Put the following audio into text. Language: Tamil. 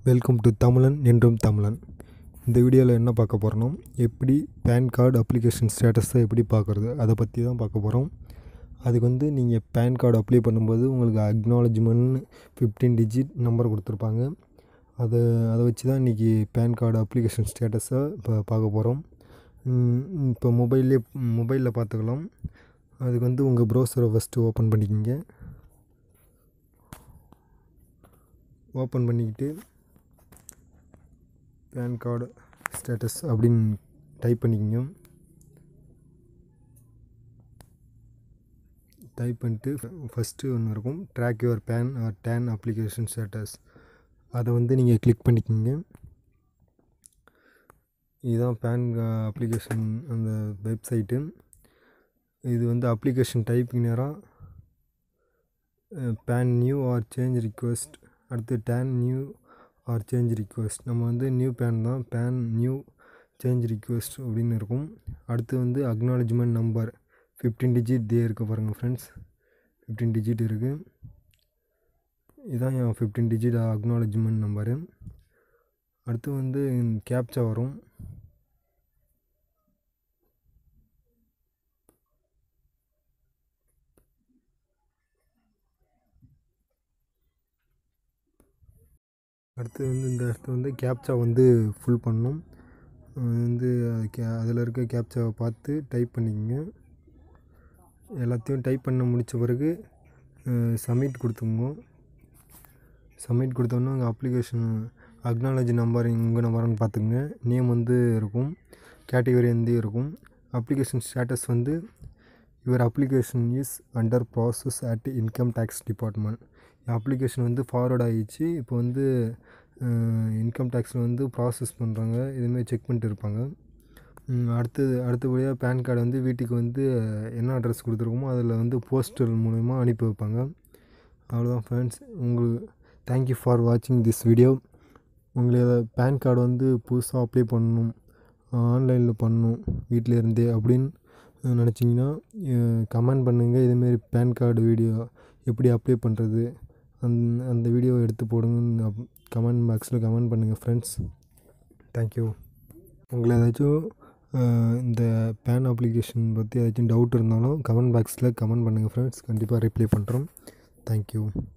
வெல்கம் டு தமிழன் என்றும் தமிழன் இந்த வீடியோவில் என்ன பார்க்க போகிறோன்னா எப்படி பேன் கார்டு அப்ளிகேஷன் ஸ்டேட்டஸை எப்படி பார்க்குறது அதை பற்றி தான் பார்க்க போகிறோம் அதுக்கு வந்து நீங்கள் பேன் கார்டு அப்ளை பண்ணும்போது உங்களுக்கு அக்னாலஜ்மெண்ட் ஃபிஃப்டீன் டிஜிட் நம்பர் கொடுத்துருப்பாங்க அதை அதை வச்சு தான் இன்றைக்கி பேன் கார்டு அப்ளிகேஷன் ஸ்டேட்டஸை இப்போ பார்க்க போகிறோம் இப்போ மொபைல்லே மொபைலில் பார்த்துக்கலாம் அதுக்கு வந்து உங்கள் ப்ரௌசரை ஃபஸ்ட்டு ஓப்பன் பண்ணிக்கிங்க ஓப்பன் பண்ணிக்கிட்டு பேன் கார்டு ஸ்டேட்டஸ் அப்படின்னு டைப் பண்ணிக்கோங்க டைப் பண்ணிட்டு ஃபஸ்ட்டு ஒன்று இருக்கும் track your PAN or TAN application status அதை வந்து நீங்கள் கிளிக் பண்ணிக்கோங்க இதுதான் பேன் அப்ளிகேஷன் அந்த வெப்சைட்டு இது வந்து அப்ளிகேஷன் டைப்பிங் நேராக PAN new or change request அடுத்து TAN new or change request நம்ம வந்து நியூ பேன் தான் பேன் நியூ சேஞ்ச் ரிக்வெஸ்ட் அப்படின்னு இருக்கும் அடுத்து வந்து அக்னாலஜ்மெண்ட் நம்பர் ஃபிஃப்டீன் டிஜிட் தே இருக்குது பாருங்கள் ஃப்ரெண்ட்ஸ் ஃபிஃப்டீன் டிஜிட் இருக்குது இதுதான் என் ஃபிஃப்டீன் டிஜிட் அக்னாலஜ்மெண்ட் நம்பரு அடுத்து வந்து கேப்ச்சா வரும் அடுத்து வந்து இந்த இடத்துல வந்து கேப்ச்சா வந்து ஃபுல் பண்ணணும் வந்து கே அதில் இருக்க கேப்ச்சாவை பார்த்து டைப் பண்ணிக்கோங்க எல்லாத்தையும் டைப் பண்ண முடித்த பிறகு சப்மிட் கொடுத்துங்க சப்மிட் கொடுத்தோன்னா உங்கள் அப்ளிகேஷன் அக்னாலஜி நம்பர் உங்கள் நம்பரான்னு பார்த்துக்குங்க நேம் வந்து இருக்கும் கேட்டகரி வந்து இருக்கும் அப்ளிகேஷன் ஸ்டேட்டஸ் வந்து your application is under process at income tax department application வந்து ஃபார்வர்ட் ஆகிடுச்சு இப்போ வந்து இன்கம் டேக்ஸில் வந்து ப்ராசஸ் பண்ணுறாங்க இதுமாரி செக் பண்ணிட்டு இருப்பாங்க அடுத்தது அடுத்தபடியாக பேன் கார்டு வந்து வீட்டுக்கு வந்து என்ன அட்ரஸ் கொடுத்துருக்கோமோ அதில் வந்து போஸ்டல் மூலயமா அனுப்பி வைப்பாங்க அவ்வளோதான் ஃப்ரெண்ட்ஸ் உங்களுக்கு தேங்க்யூ ஃபார் வாட்சிங் திஸ் வீடியோ உங்களை பேன் கார்டு வந்து புதுசாக அப்ளை பண்ணணும் ஆன்லைனில் பண்ணணும் வீட்டில் இருந்தே அப்படின்னு நினச்சிங்கன்னா கமெண்ட் பண்ணுங்கள் இதுமாரி பேன் கார்டு வீடியோ எப்படி அப்ளை பண்ணுறது அந் அந்த வீடியோவை எடுத்து போடுங்கன்னு கமெண்ட் பாக்ஸில் கமெண்ட் பண்ணுங்கள் ஃப்ரெண்ட்ஸ் தேங்க்யூ உங்களை ஏதாச்சும் இந்த பேன் அப்ளிகேஷன் பற்றி ஏதாச்சும் டவுட் இருந்தாலும் கமெண்ட் பாக்ஸில் கமெண்ட் பண்ணுங்கள் ஃப்ரெண்ட்ஸ் கண்டிப்பாக ரிப்ளை பண்ணுறோம் தேங்க்யூ